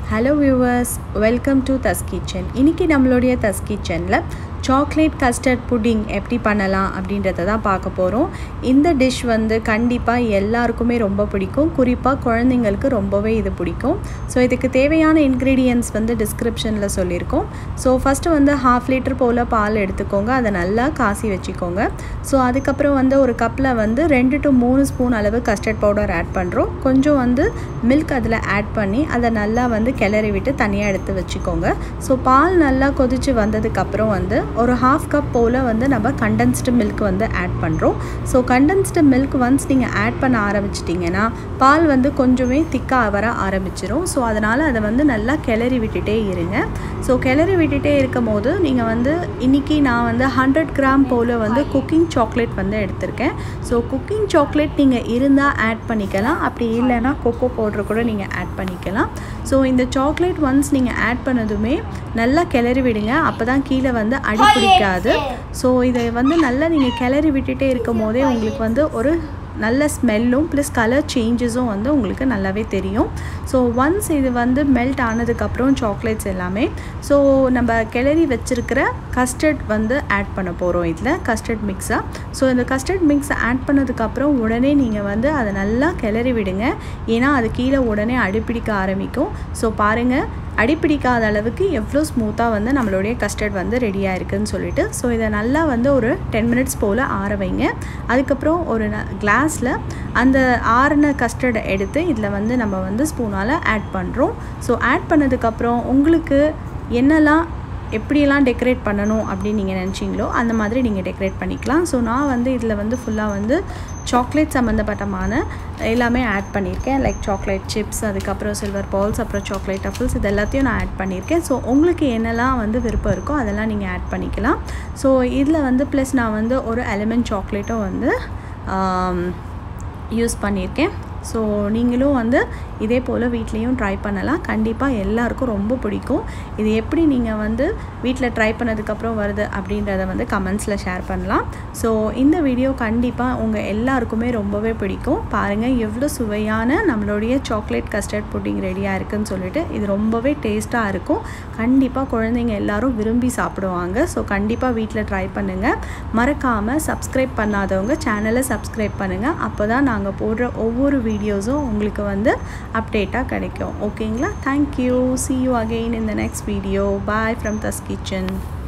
hello viewers welcome to Das kitchen இன்றைக்கி நம்மளுடைய தஸ் கிச்சனில் சாக்லேட் கஸ்டர்ட் புட்டிங் எப்படி பண்ணலாம் அப்படின்றத தான் பார்க்க போகிறோம் இந்த டிஷ் வந்து கண்டிப்பாக எல்லாருக்குமே ரொம்ப பிடிக்கும் குறிப்பாக குழந்தைங்களுக்கு ரொம்பவே இது பிடிக்கும் ஸோ இதுக்கு தேவையான இன்க்ரீடியன்ட்ஸ் வந்து டிஸ்கிரிப்ஷனில் சொல்லியிருக்கோம் ஸோ ஃபஸ்ட்டு வந்து ஹாஃப் லிட்டர் போல் பால் எடுத்துக்கோங்க அதை நல்லா காசி வச்சுக்கோங்க ஸோ அதுக்கப்புறம் வந்து ஒரு கப்பில் வந்து ரெண்டு டு மூணு ஸ்பூன் அளவு கஸ்டர்ட் பவுடர் ஆட் பண்ணுறோம் கொஞ்சம் வந்து மில்க் அதில் ஆட் பண்ணி அதை நல்லா வந்து கிளறி விட்டு தனியாக எடுத்து வச்சுக்கோங்க ஸோ பால் நல்லா கொதித்து வந்ததுக்கப்புறம் வந்து ஒரு ஹாஃப் கப் போல் வந்து நம்ம கண்டென்ஸ்டு மில்க் வந்து ஆட் பண்ணுறோம் ஸோ கண்டென்ஸ்டு மில்க் ஒன்ஸ் நீங்கள் ஆட் பண்ண ஆரம்பிச்சிட்டிங்கன்னா பால் வந்து கொஞ்சமே திக்காக வர ஆரம்பிச்சிரும் ஸோ அதனால் அதை வந்து நல்லா கிளறி விட்டுட்டே இருங்க ஸோ கிளறி விட்டுட்டே இருக்கும் போது நீங்கள் வந்து இன்றைக்கி நான் வந்து ஹண்ட்ரட் கிராம் போல் வந்து குக்கிங் சாக்லேட் வந்து எடுத்திருக்கேன் ஸோ குக்கிங் சாக்லேட் நீங்கள் இருந்தால் ஆட் பண்ணிக்கலாம் அப்படி இல்லைன்னா கொக்கோ பவுட்ரு கூட நீங்கள் ஆட் பண்ணிக்கலாம் ஸோ இந்த சாக்லேட் ஒன்ஸ் நீங்கள் ஆட் பண்ணதுமே நல்லா கிளறி விடுங்க அப்போ தான் கீழே வந்து அடி பிடிக்காது ஸோ இதை வந்து நல்லா நீங்கள் கிளறி விட்டுட்டே இருக்கும் போதே உங்களுக்கு வந்து ஒரு நல்ல ஸ்மெல்லும் ப்ளஸ் கலர் சேஞ்சஸும் வந்து உங்களுக்கு நல்லாவே தெரியும் ஸோ ஒன்ஸ் இது வந்து மெல்ட் ஆனதுக்கப்புறம் சாக்லேட்ஸ் எல்லாமே ஸோ நம்ம கிளறி வச்சுருக்கிற கஸ்டர்ட் வந்து ஆட் பண்ண போகிறோம் இதில் கஸ்டர்ட் மிக்ஸாக ஸோ இந்த கஸ்டர்ட் மிக்ஸை ஆட் பண்ணதுக்கப்புறம் உடனே நீங்கள் வந்து அதை நல்லா கிளறி விடுங்க ஏன்னா அது கீழே உடனே அடிப்பிடிக்க ஆரம்பிக்கும் ஸோ பாருங்கள் அடிப்பிடிக்காத அளவுக்கு எவ்வளோ ஸ்மூத்தாக வந்து நம்மளுடைய கஸ்டர்ட் வந்து ரெடியாக இருக்குதுன்னு சொல்லிட்டு ஸோ இதை நல்லா வந்து ஒரு டென் மினிட்ஸ் போல் ஆற வைங்க அதுக்கப்புறம் ஒரு கிளாஸில் அந்த ஆறின கஸ்டர்டை எடுத்து இதில் வந்து நம்ம வந்து ஸ்பூனால் ஆட் பண்ணுறோம் ஸோ ஆட் பண்ணதுக்கப்புறம் உங்களுக்கு என்னெல்லாம் எப்படியெல்லாம் டெக்கரேட் பண்ணணும் அப்படின்னு நீங்கள் நினச்சிங்களோ அந்த மாதிரி நீங்கள் டெக்கரேட் பண்ணிக்கலாம் ஸோ நான் வந்து இதில் வந்து ஃபுல்லாக வந்து சாக்லேட் சம்மந்தப்பட்டமான எல்லாமே ஆட் பண்ணியிருக்கேன் லைக் சாக்லேட் சிப்ஸ் அதுக்கப்புறம் சில்வர் பால்ஸ் அப்புறம் சாக்லேட் டஃபிள்ஸ் இது எல்லாத்தையும் நான் ஆட் பண்ணியிருக்கேன் ஸோ உங்களுக்கு என்னெல்லாம் வந்து விருப்பம் இருக்கோ அதெல்லாம் நீங்கள் ஆட் பண்ணிக்கலாம் ஸோ இதில் வந்து ப்ளஸ் நான் வந்து ஒரு எலிமெண்ட் சாக்லேட்டும் வந்து யூஸ் பண்ணியிருக்கேன் ஸோ நீங்களும் வந்து இதே போல் வீட்லேயும் ட்ரை பண்ணலாம் கண்டிப்பாக எல்லாருக்கும் ரொம்ப பிடிக்கும் இது எப்படி நீங்கள் வந்து வீட்டில் ட்ரை பண்ணதுக்கப்புறம் வருது அப்படின்றத வந்து கமெண்ட்ஸில் ஷேர் பண்ணலாம் ஸோ இந்த வீடியோ கண்டிப்பாக உங்கள் எல்லாருக்குமே ரொம்பவே பிடிக்கும் பாருங்கள் எவ்வளோ சுவையான நம்மளுடைய சாக்லேட் கஸ்டர்ட் புட்டிங் ரெடியாக இருக்குதுன்னு சொல்லிட்டு இது ரொம்பவே டேஸ்ட்டாக இருக்கும் கண்டிப்பாக குழந்தைங்க எல்லோரும் விரும்பி சாப்பிடுவாங்க ஸோ கண்டிப்பாக வீட்டில் ட்ரை பண்ணுங்கள் மறக்காமல் சப்ஸ்கிரைப் பண்ணாதவங்க சேனலை சப்ஸ்கிரைப் பண்ணுங்கள் அப்போ தான் நாங்கள் போடுற ஒவ்வொரு வீடியோஸும் உங்களுக்கு வந்து அப்டேட்டாக கிடைக்கும் ஓகேங்களா thank you see you again in the next video bye from Das kitchen